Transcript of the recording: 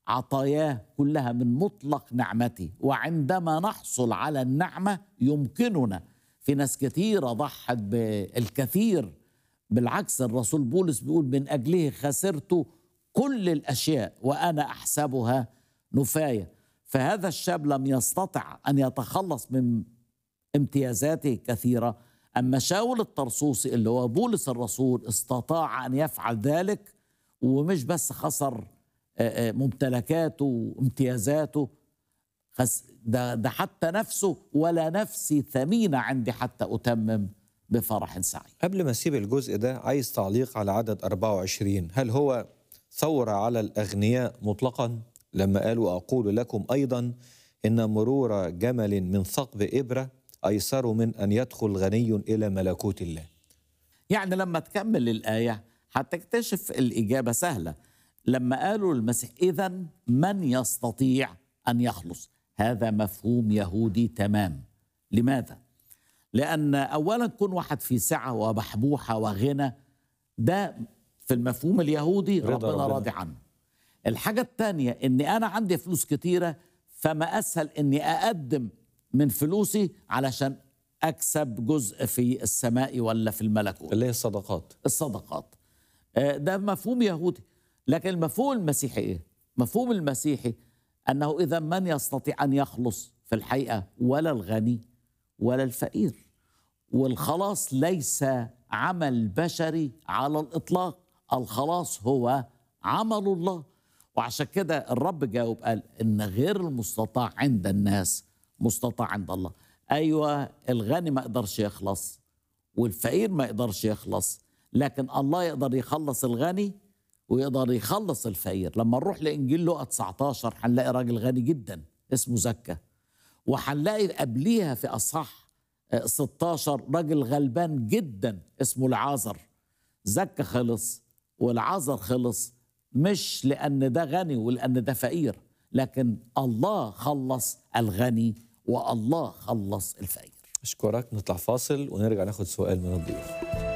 عطاياه كلها من مطلق نعمته وعندما نحصل على النعمة يمكننا في ناس كثيرة ضحت بالكثير بالعكس الرسول بولس بيقول من أجله خسرت كل الأشياء وأنا أحسبها نفاية فهذا الشاب لم يستطع أن يتخلص من امتيازاته كثيرة أما شاول الطرسوسي اللي هو بولس الرسول استطاع أن يفعل ذلك ومش بس خسر ممتلكاته وامتيازاته ده, ده حتى نفسه ولا نفسي ثمينة عندي حتى أتمم بفرح سعيد قبل ما اسيب الجزء ده عايز تعليق على عدد 24 هل هو ثور على الأغنياء مطلقا لما قالوا أقول لكم أيضا إن مرور جمل من ثقب إبرة أيسر من أن يدخل غني إلى ملكوت الله يعني لما تكمل الآية هتكتشف الإجابة سهلة لما قالوا المسيح إذا من يستطيع أن يخلص هذا مفهوم يهودي تمام لماذا؟ لأن أولا كون واحد في سعة وبحبوحة وغنى ده في المفهوم اليهودي رضا ربنا ربنا. راضي عنه الحاجة الثانية إني أنا عندي فلوس كتيرة فما أسهل إني أقدم من فلوسي علشان أكسب جزء في السماء ولا في الملكوت اللي هي الصدقات الصدقات آه، ده مفهوم يهودي لكن المفهوم المسيحي ايه مفهوم المسيحي انه اذا من يستطيع ان يخلص في الحقيقه ولا الغني ولا الفقير والخلاص ليس عمل بشري على الاطلاق الخلاص هو عمل الله وعشان كده الرب جاوب قال ان غير المستطاع عند الناس مستطاع عند الله ايوه الغني ما يقدرش يخلص والفقير ما يقدرش يخلص لكن الله يقدر يخلص الغني ويقدر يخلص الفقير لما نروح لانجيل لقا 19 هنلاقي راجل غني جدا اسمه زكا وهنلاقي قبليها في اصحاح آه، 16 راجل غلبان جدا اسمه العازر زكا خلص والعازر خلص مش لان ده غني ولان ده فقير لكن الله خلص الغني والله خلص الفقير أشكرك نطلع فاصل ونرجع ناخد سؤال من الضيوف